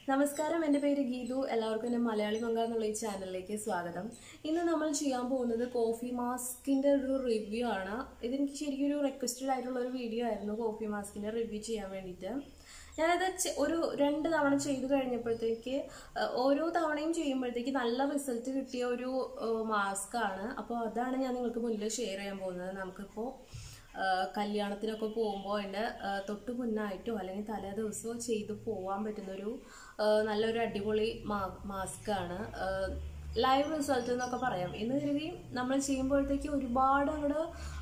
നമസ്കാരം എൻ്റെ പേര് ഗീതു എല്ലാവർക്കും എൻ്റെ മലയാളി മങ്ക എന്നുള്ള ഈ ചാനലിലേക്ക് സ്വാഗതം ഇന്ന് നമ്മൾ ചെയ്യാൻ പോകുന്നത് കോഫി മാസ്കിൻ്റെ ഒരു റിവ്യൂ ആണ് ഇതെനിക്ക് ശരിക്കും ഒരു റിക്വസ്റ്റഡ് ആയിട്ടുള്ള ഒരു വീഡിയോ ആയിരുന്നു കോഫി മാസ്കിൻ്റെ റിവ്യൂ ചെയ്യാൻ വേണ്ടിയിട്ട് ഞാനത് ചെ- ഒരു രണ്ട് തവണ ചെയ്തു കഴിഞ്ഞപ്പോഴത്തേക്ക് അഹ്, ഓരോ തവണയും ചെയ്യുമ്പോഴത്തേക്ക് നല്ല റിസൾട്ട് കിട്ടിയ ഒരു മാസ്ക് ആണ് അപ്പോൾ അതാണ് ഞാൻ നിങ്ങൾക്ക് മുന്നിൽ ഷെയർ ചെയ്യാൻ പോകുന്നത് നമുക്കിപ്പോൾ ആഹ് കല്യാണത്തിനൊക്കെ പോകുമ്പോൾ അതിൻ്റെ തൊട്ട് മുന്നായിട്ടോ അല്ലെങ്കിൽ തലേ ദിവസമോ ചെയ്ത് പോകാൻ പറ്റുന്നൊരു ആഹ് നല്ലൊരു അടിപൊളി മാ മാസ്ക് ആണ് ലൈവ് റിസൾട്ട് എന്നൊക്കെ പറയാം എന്ന് കരുതി നമ്മൾ ചെയ്യുമ്പോഴത്തേക്ക് ഒരുപാട് അങ്ങോട്ട്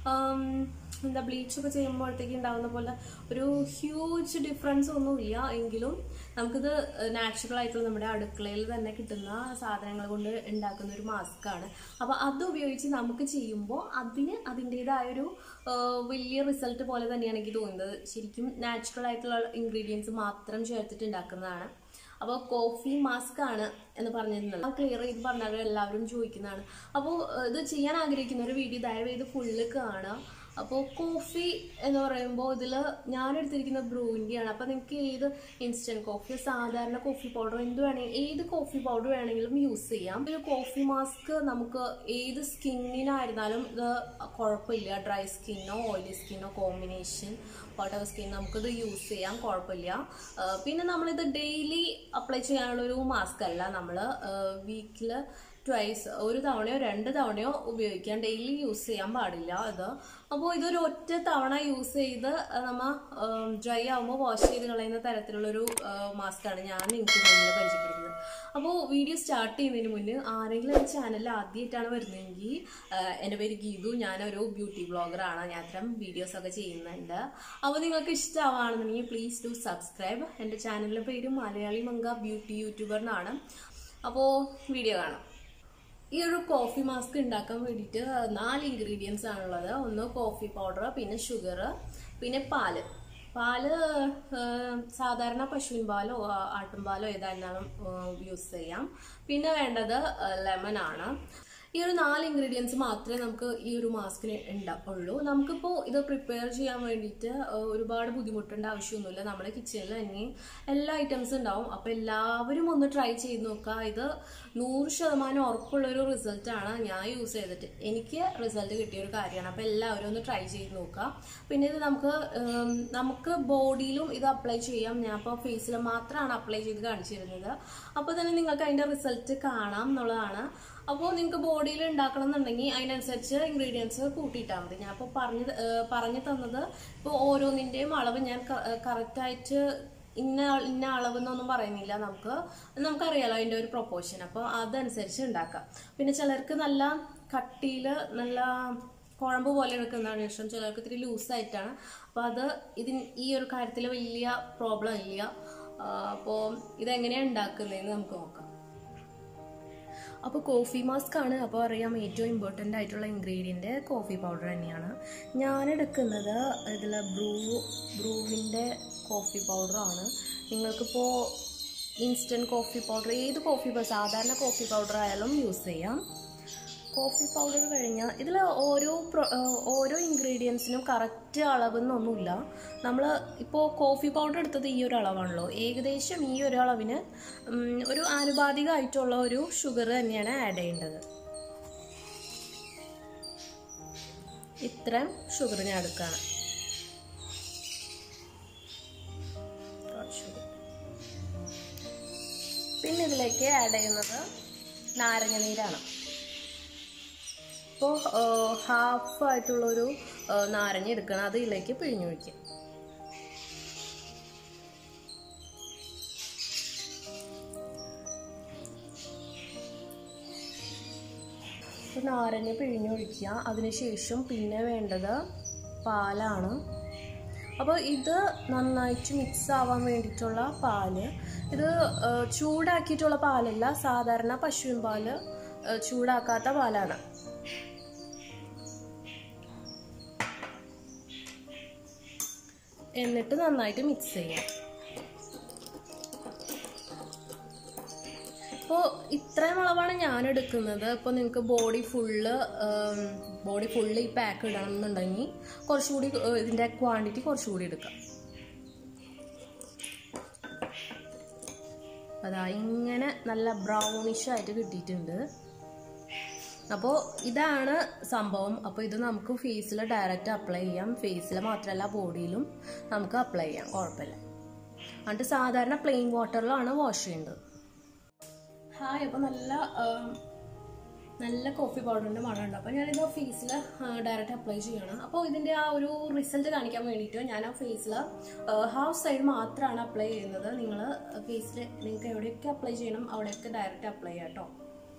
എന്താ ബ്ലീച്ചൊക്കെ ചെയ്യുമ്പോഴത്തേക്ക് ഉണ്ടാകുന്ന പോലെ ഒരു ഹ്യൂജ് ഡിഫറൻസ് ഒന്നുമില്ല എങ്കിലും നമുക്കിത് നാച്ചുറൽ ആയിട്ടുള്ള നമ്മുടെ അടുക്കളയിൽ തന്നെ കിട്ടുന്ന സാധനങ്ങൾ കൊണ്ട് ഉണ്ടാക്കുന്ന ഒരു മാസ്ക് ആണ് അപ്പോൾ അത് ഉപയോഗിച്ച് നമുക്ക് ചെയ്യുമ്പോൾ അതിന് അതിൻ്റെതായൊരു വലിയ റിസൾട്ട് പോലെ തന്നെയാണ് എനിക്ക് തോന്നുന്നത് ശരിക്കും നാച്ചുറൽ ആയിട്ടുള്ള ഇൻഗ്രീഡിയൻസ് മാത്രം ചേർത്തിട്ട് ഉണ്ടാക്കുന്നതാണ് അപ്പോൾ കോഫി മാസ്ക് ആണ് എന്ന് പറഞ്ഞിരുന്നത് ക്ലിയർ ചെയ്ത് പറഞ്ഞാൽ എല്ലാവരും ചോദിക്കുന്നതാണ് അപ്പോൾ ഇത് ചെയ്യാൻ ആഗ്രഹിക്കുന്ന ഒരു വീഡിയോ ദയവ് ഇത് ഫുള്ള് കാണുക അപ്പോൾ കോഫി എന്ന് പറയുമ്പോൾ ഇതിൽ ഞാൻ എടുത്തിരിക്കുന്ന ബ്രൂവിൻ്റെയാണ് അപ്പോൾ നിങ്ങൾക്ക് ഏത് ഇൻസ്റ്റൻറ്റ് കോഫി സാധാരണ കോഫി പൗഡർ എന്ത് വേണമെങ്കിൽ ഏത് കോഫി പൗഡർ വേണമെങ്കിലും യൂസ് ചെയ്യാം ഒരു കോഫി മാസ്ക് നമുക്ക് ഏത് സ്കിന്നിനായിരുന്നാലും ഇത് കുഴപ്പമില്ല ഡ്രൈ സ്കിന്നോ ഓയിലി സ്കിന്നോ കോമ്പിനേഷൻ വാട്ടർ സ്കിൻ നമുക്കിത് യൂസ് ചെയ്യാം കുഴപ്പമില്ല ആ, പിന്നെ നമ്മളിത് ഡെയിലി അപ്ലൈ ചെയ്യാനുള്ള ഒരു മാസ്ക് അല്ല നമ്മൾ വീക്കിൽ ട്വൈസ് ഒരു തവണയോ രണ്ട് തവണയോ ഉപയോഗിക്കാം ഡെയിലി യൂസ് ചെയ്യാൻ പാടില്ല ഇത് അപ്പോൾ ഇതൊരു ഒറ്റ തവണ യൂസ് ചെയ്ത് നമ്മൾ ഡ്രൈ ആകുമ്പോൾ വാഷ് ചെയ്ത് കളയുന്ന തരത്തിലുള്ളൊരു മാസ്ക് ആണ് ഞാൻ നിങ്ങൾക്ക് മുന്നിൽ പരിചയപ്പെടുത്തുന്നത് അപ്പോൾ വീഡിയോ സ്റ്റാർട്ട് ചെയ്യുന്നതിന് മുന്നേ ആരെങ്കിലും ഈ ചാനലിൽ ആദ്യമായിട്ടാണ് വരുന്നതെങ്കിൽ ആഹ് എൻ്റെ പേര് ഗീതു ഞാനൊരു ബ്യൂട്ടി ബ്ലോഗറാണ് ഞാൻ അത്തരം വീഡിയോസ് ഒക്കെ ചെയ്യുന്നുണ്ട് അപ്പോൾ നിങ്ങൾക്ക് ഇഷ്ടമാണെന്നുണ്ടെങ്കിൽ പ്ലീസ് ഡു സബ്സ്ക്രൈബ് എൻ്റെ ചാനലിൻ്റെ പേര് മലയാളി മങ്ക ബ്യൂട്ടി യൂട്യൂബർ എന്നാണ് അപ്പോൾ വീഡിയോ കാണാം ഈ ഒരു കോഫി മാസ്ക് ഉണ്ടാക്കാൻ വേണ്ടിയിട്ട് നാല് ഇൻഗ്രീഡിയൻസ് ആണുള്ളത് ഒന്ന് കോഫി പൗഡർ പിന്നെ ഷുഗർ പിന്നെ പാല് പാല് ആ, സാധാരണ പശുവിൻ പാലോ ആ, ആട്ടുംപാലോ ഏതായിരുന്നാലും യൂസ് ചെയ്യാം പിന്നെ വേണ്ടത് ലെമൺ ആണ് ഈ ഒരു നാല് ഇൻഗ്രീഡിയൻസ് മാത്രമേ നമുക്ക് ഈ ഒരു മാസ്കിന് ഉണ്ടാവുള്ളൂ നമുക്കിപ്പോൾ ഇത് പ്രിപ്പയർ ചെയ്യാൻ വേണ്ടിയിട്ട് ആ, ഒരുപാട് ബുദ്ധിമുട്ടേണ്ട ആവശ്യമൊന്നുമില്ല നമ്മുടെ കിച്ചണിൽ തന്നെ എല്ലാ ഐറ്റംസും ഉണ്ടാവും അപ്പോൾ എല്ലാവരും ഒന്ന് ട്രൈ ചെയ്ത് നോക്കുക ഇത് നൂറ് ശതമാനം ഉറപ്പുള്ളൊരു റിസൾട്ടാണ് ഞാൻ യൂസ് ചെയ്തിട്ട് എനിക്ക് റിസൾട്ട് കിട്ടിയ ഒരു കാര്യമാണ് അപ്പോൾ എല്ലാവരും ഒന്ന് ട്രൈ ചെയ്ത് നോക്കുക പിന്നെ ഇത് നമുക്ക് ഉം, നമുക്ക് ബോഡിയിലും ഇത് അപ്ലൈ ചെയ്യാം ഞാൻ ഇപ്പോൾ ഫേസിൽ മാത്രമാണ് അപ്ലൈ ചെയ്ത് കാണിച്ചിരുന്നത് അപ്പോൾ തന്നെ നിങ്ങൾക്ക് അതിൻ്റെ റിസൾട്ട് കാണാം എന്നുള്ളതാണ് അപ്പോൾ നിങ്ങൾക്ക് ബോഡിയിൽ ഉണ്ടാക്കണം എന്നുണ്ടെങ്കിൽ അതിനനുസരിച്ച് ഇൻഗ്രീഡിയൻസ് കൂട്ടിയിട്ടാൽ മതി ഞാൻ ഇപ്പോൾ പറഞ്ഞ് ത- ഏഹ് പറഞ്ഞു തന്നത് ഇപ്പോൾ ഓരോന്നിൻ്റെയും അളവ് ഞാൻ കറക്റ്റായിട്ട് ഇന്ന ആൾ- ഇന്ന അളവ് എന്നൊന്നും പറയുന്നില്ല നമുക്ക് നമുക്കറിയാലോ അതിൻ്റെ ഒരു പ്രൊപ്പോർഷൻ അപ്പോൾ അതനുസരിച്ച് ഉണ്ടാക്കാം പിന്നെ ചിലർക്ക് നല്ല കട്ടിയിൽ നല്ല കുഴമ്പ് പോലെ എടുക്കുന്നതാണ് ഇഷ്ടം ചിലർക്ക് ഇത്തിരി ലൂസായിട്ടാണ് അപ്പോൾ അത് ഇതിന് ഈ ഒരു കാര്യത്തിൽ വലിയ പ്രോബ്ലം ഇല്ല അപ്പോൾ ഇതെങ്ങനെയാണ് ഉണ്ടാക്കുന്നതെന്ന് നമുക്ക് നോക്കാം അപ്പോൾ കോഫി മാസ്ക് ആണ് അപ്പോൾ അറിയാം ഏറ്റവും ഇമ്പോർട്ടൻ്റ് ആയിട്ടുള്ള ഇൻഗ്രീഡിയൻറ്റ് കോഫി പൗഡർ തന്നെയാണ് ഞാൻ എടുക്കുന്നത് ഇതിൽ ബ്രൂ ബ്രൂവിൻ്റെ കോഫി പൗഡറാണ് നിങ്ങൾക്കിപ്പോൾ ഇൻസ്റ്റൻറ്റ് കോഫി പൗഡർ ഏത് കോഫി പൗ- സാധാരണ കോഫി പൗഡർ ആയാലും യൂസ് ചെയ്യാം കോഫി പൗഡർ കഴിഞ്ഞാൽ ഇതിൽ ഓരോ പ്രൊ- ഏഹ് ഓരോ ഇൻഗ്രീഡിയൻസിനും കറക്റ്റ് അളവെന്നൊന്നുമില്ല നമ്മൾ ഇപ്പോൾ കോഫി പൗഡർ എടുത്തത് ഈ ഒരു അളവാണല്ലോ ഏകദേശം ഈ ഒരു അളവിന് ഉം, ഒരു ആനുപാതികമായിട്ടുള്ള ഒരു ഷുഗർ തന്നെയാണ് ആഡ് ചെയ്യേണ്ടത് ഇത്രയും ഷുഗർ ഞാൻ എടുക്കുകയാണ് കുറച്ച് കൂടി. പിന്നെ ഇതിലേക്ക് ആഡ് ചെയ്യുന്നത് നാരങ്ങ നീരാണ് ഇപ്പോൾ ഹാഫ് ആയിട്ടുള്ളൊരു ആ, നാരങ്ങ എടുക്കണം അത് ഇതിലേക്ക് പിഴിഞ്ഞൊഴിക്കുക അപ്പോൾ നാരങ്ങ പിഴിഞ്ഞൊഴിക്കുക അതിനുശേഷം പിന്നെ വേണ്ടത് പാലാണ് അപ്പോൾ ഇത് നന്നായിട്ട് മിക്സ് ആവാൻ വേണ്ടിയിട്ടുള്ള പാല് ഇത് ആ, ചൂടാക്കിയിട്ടുള്ള പാലല്ല സാധാരണ പശുവിൻ പാല് ആ, ചൂടാക്കാത്ത പാലാണ് എന്നിട്ട് നന്നായിട്ട് മിക്സ് ചെയ്യാം ഇപ്പോൾ ഇത്രയും അളവാണ് ഞാൻ എടുക്കുന്നത് ഇപ്പോൾ നിങ്ങൾക്ക് ബോഡി ഫുള്ള് ബോഡി ഫുള്ള് ഈ പാക്ക് ഇടണം എന്നുണ്ടെങ്കിൽ കുറച്ചുകൂടി ഏഹ്, ഇതിൻ്റെ ക്വാണ്ടിറ്റി കുറച്ചുകൂടി എടുക്കാം അതാ ഇങ്ങനെ നല്ല ബ്രൗണിഷ് ആയിട്ട് കിട്ടിയിട്ടുണ്ട് അപ്പോൾ ഇതാണ് സംഭവം അപ്പോൾ ഇത് നമുക്ക് ഫേസിൽ ഡയറക്റ്റ് അപ്ലൈ ചെയ്യാം ഫേസിൽ മാത്രമല്ല ബോഡിയിലും നമുക്ക് അപ്ലൈ ചെയ്യാം കുഴപ്പമില്ല എന്നിട്ട് സാധാരണ പ്ലെയിൻ വാട്ടറിലാണ് വാഷ് ചെയ്യേണ്ടത് ഹായ് അപ്പോൾ നല്ല ആം, നല്ല കോഫി പൗഡറിൻ്റെ മണമുണ്ട് അപ്പോൾ ഞാനിത് ഫേസിൽ ഡയറക്റ്റ് അപ്ലൈ ചെയ്യണം അപ്പോൾ ഇതിൻ്റെ ആ ഒരു റിസൾട്ട് കാണിക്കാൻ വേണ്ടിയിട്ട് ഞാൻ ആ ഫേസിൽ ഹാഫ് സൈഡ് മാത്രമാണ് അപ്ലൈ ചെയ്യുന്നത് നിങ്ങൾ ഫേസിൽ നിങ്ങൾക്ക് എവിടെയൊക്കെ അപ്ലൈ ചെയ്യണം അവിടെയൊക്കെ ഡയറക്റ്റ് അപ്ലൈ ചെയ്യാം കേട്ടോ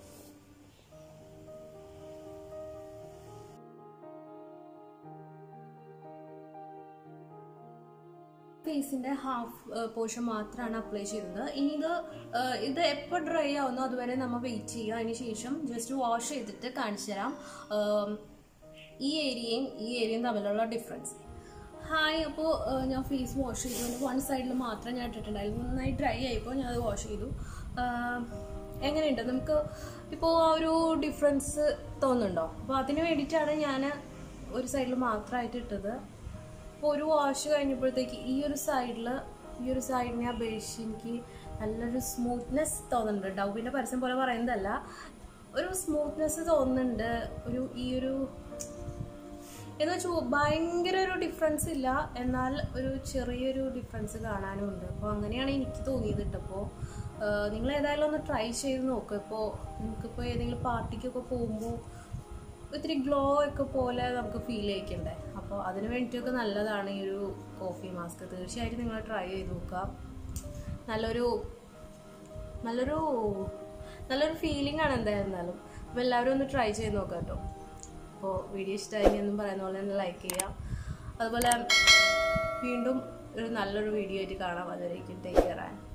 ഫേസിന്റെ ഹാഫ് പോർഷൻ മാത്രമാണ് അപ്ലൈ ചെയ്തത് ഇനി ഇത് ഏഹ്, ഇത് എപ്പോൾ ഡ്രൈ ആവുന്നോ അതുവരെ നമ്മൾ വെയിറ്റ് ചെയ്യുക അതിന് ശേഷം ജസ്റ്റ് വാഷ് ചെയ്തിട്ട് കാണിച്ചു തരാം ഏം, ഈ ഏരിയയും ഈ ഏരിയയും തമ്മിലുള്ള ഡിഫറൻസ് ഹായ് അപ്പോൾ ഞാൻ ഫേസ് വാഷ് ചെയ്തു അതിൻ്റെ വൺ സൈഡിൽ മാത്രം ഞാൻ ഇട്ടിട്ടുണ്ടായിരുന്നു നന്നായി ഡ്രൈ ആയപ്പോൾ ഞാൻ അത് വാഷ് ചെയ്തു ഏം, എങ്ങനെയുണ്ട് നമുക്ക് ഇപ്പോൾ ആ ഒരു ഡിഫറൻസ് തോന്നുന്നുണ്ടോ അപ്പോൾ അതിന് വേണ്ടിയിട്ടാണ് ഞാൻ ഒരു സൈഡിൽ മാത്രമായിട്ട് ഇട്ടത് അപ്പോൾ ഒരു വാഷ് കഴിഞ്ഞപ്പോഴത്തേക്ക് ഈ ഒരു സൈഡിൽ ഈ ഒരു സൈഡിനെ അപേക്ഷിച്ച് എനിക്ക് നല്ലൊരു സ്മൂത്ത്നെസ് തോന്നുന്നുണ്ട് ഡൗവിൻ്റെ പരസ്യം പോലെ പറയുന്നതല്ല ഒരു സ്മൂത്ത്നെസ് തോന്നുന്നുണ്ട് ഒരു ഈ ഒരു എന്ന് വെച്ചാൽ ഭയങ്കര ഒരു ഡിഫറൻസ് ഇല്ല എന്നാൽ ഒരു ചെറിയൊരു ഡിഫറൻസ് കാണാനും ഉണ്ട് അപ്പോൾ അങ്ങനെയാണ് എനിക്ക് തോന്നിയത് കേട്ടപ്പോൾ നിങ്ങൾ ഏതായാലും ഒന്ന് ട്രൈ ചെയ്ത് നോക്കുക ഇപ്പോൾ നിങ്ങൾക്കിപ്പോൾ ഏതെങ്കിലും പാർട്ടിക്കൊക്കെ പോകുമ്പോൾ ഇത്തിരി ഗ്ലോ ഒക്കെ പോലെ നമുക്ക് ഫീൽ ചെയ്യിക്കണ്ടേ അപ്പോൾ അതിന് വേണ്ടിയിട്ടൊക്കെ നല്ലതാണ് ഈ ഒരു കോഫി മാസ്ക് തീർച്ചയായിട്ടും നിങ്ങൾ ട്രൈ ചെയ്ത് നോക്കുക നല്ലൊരു നല്ലൊരു നല്ലൊരു ഫീലിംഗ് ആണ് എന്തായിരുന്നാലും അപ്പോൾ എല്ലാവരും ഒന്ന് ട്രൈ ചെയ്ത് നോക്കാം കേട്ടോ അപ്പോൾ വീഡിയോ ഇഷ്ടമായി എന്നും പറയുന്ന പോലെ തന്നെ ലൈക്ക് ചെയ്യുക അതുപോലെ വീണ്ടും ഒരു നല്ലൊരു വീഡിയോ ആയിട്ട് കാണാം അതുവരേക്കും ടേക്ക് കെയർ ആൻഡ്